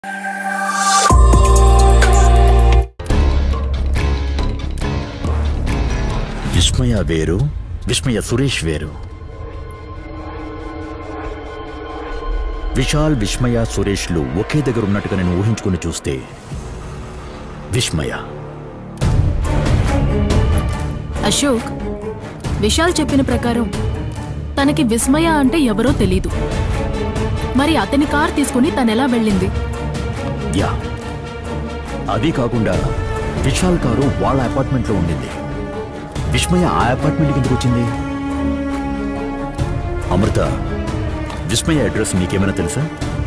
విస్మయ వేరు విస్మయ సురేష్ వేరు విశాల్ విస్మయ సురేష్లు ఒకే దగ్గర ఉన్నట్టుగా నేను ఊహించుకుని చూస్తే విస్మయ అశోక్ విశాల్ చెప్పిన ప్రకారం తనకి విస్మయ అంటే ఎవరో తెలీదు మరి అతని కార్ తీసుకుని తనెలా వెళ్ళింది యా అది కాకుండా విశాల్ కారు వాళ్ళ అపార్ట్మెంట్లో ఉండింది విస్మయ ఆ అపార్ట్మెంట్కి ఎందుకు వచ్చింది అమృత విస్మయ అడ్రస్ నీకేమైనా తెలుసా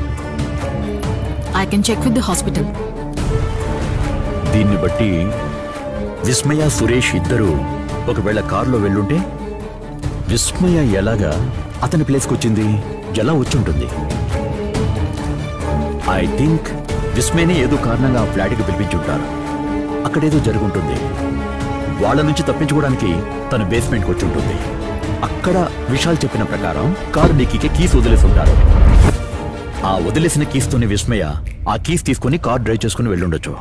I can check with the hospital దీన్ని బట్టి విస్మయ సురేష్ ఇద్దరు ఒకవేళ కారులో వెళ్ళుంటే విస్మయ ఎలాగా అతని ప్లేస్కి వచ్చింది ఎలా వచ్చుంటుంది ఐ థింక్ విస్మయని ఏదో కారణంగా ఆ ఫ్లాట్కి పిలిపించుంటారు అక్కడేదో జరుగుంటుంది వాళ్ళ నుంచి తప్పించుకోవడానికి తన బేస్మెంట్కి వచ్చి ఉంటుంది అక్కడ విశాల్ చెప్పిన ప్రకారం కారు డిక్కీకి కీస్ వదిలేసి ఉంటారు ఆ వదిలేసిన కీస్తోని విస్మయ ఆ కీస్ తీసుకొని కార్ డ్రైవ్ చేసుకుని వెళ్ళుండొచ్చు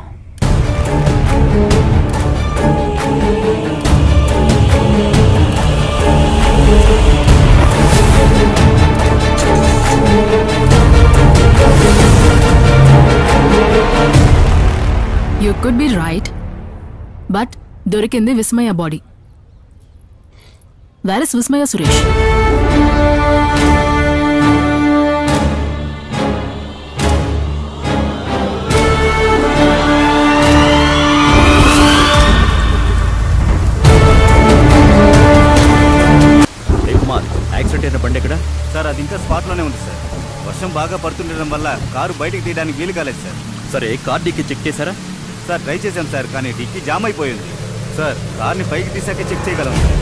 you could be right but దొరికింది విస్మయ బాడీ వేరస్ విస్మయ సురేష్ ఏ కుమార్ యాక్సిడెంట్ అయిన బండి ఎక్కడ సార్ అది ఇంకా స్పాట్లోనే ఉంది సార్ వర్షం బాగా పడుతుండడం వల్ల కారు బయటికి తీయడానికి వీలు కాలేదు సార్ సరే కార్ డిక్కీ చెక్ చేశారా సార్ ట్రై చేశాం సార్ కానీ డిక్కీ జామ్ అయిపోయింది సార్ కార్ని పైకి తీసాకే చెక్ చేయగలం సార్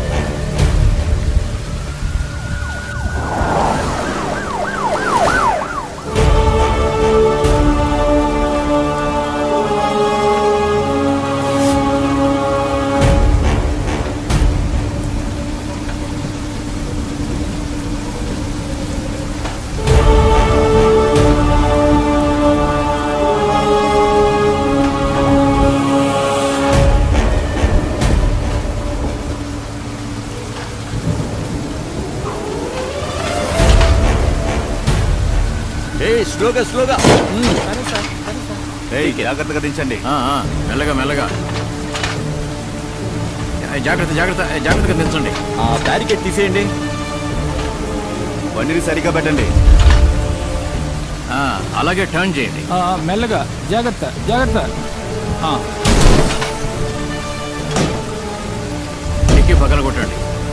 ఏ స్లోగా స్లోగా ఏయ్, జాగ్రత్తగా దించండి మెల్లగా మెల్లగా ఏ, జాగ్రత్త జాగ్రత్త ఏ, జాగ్రత్తగా దించండి ఆ బ్యారికేడ్ తీసేయండి బండిని సరిగ్గా పెట్టండి ఆ, అలాగే టర్న్ చేయండి ఆ, మెల్లగా జాగ్రత్త జాగ్రత్త ఆ, ఎక్కి పగల కొట్టండి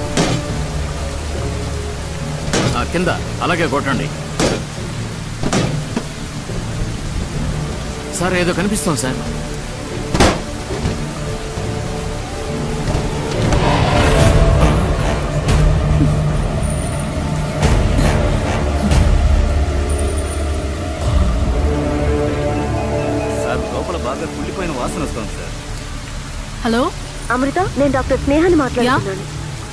ఆ, కింద అలాగే కొట్టండి సార్ ఏదో కనిపిస్తుంది సార్ సార్ లోపల బాగా కుళ్ళిపోయిన వాసన వస్తుంది సార్ హలో అమృత నేను డాక్టర్ స్నేహాన్ని మాట్లాడుతున్నాను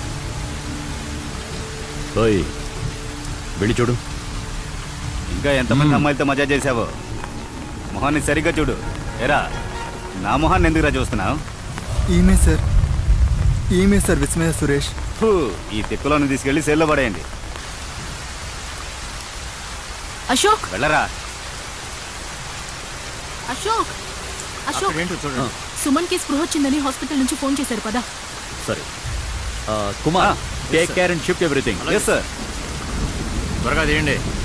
ఓయ్ వెళ్ళి చూడు ఇంకా ఎంతమంది అమ్మాయిలతో మజా చేసావో మొహాన్ని సరిగ్గా చూడు ఎరా నా మొహాన్ని ఎందుకురా చూస్తున్నావు ఈమె సార్ ఈమె సార్ విస్మయ సురేష్ ఫు, ఈ తిక్కులను తీసుకెళ్లి సెల్లో పడేయండి అశోక్ వెళ్ళరా అశోక్ అశోక్ ఏంటో చూడండి సుమన్ కి స్పృహ వచ్చిందని హాస్పిటల్ నుంచి ఫోన్ చేశారు పదా సరే ఆ, కుమార్ ఆ, take care and shift everything yes sir త్వరగా తీయండి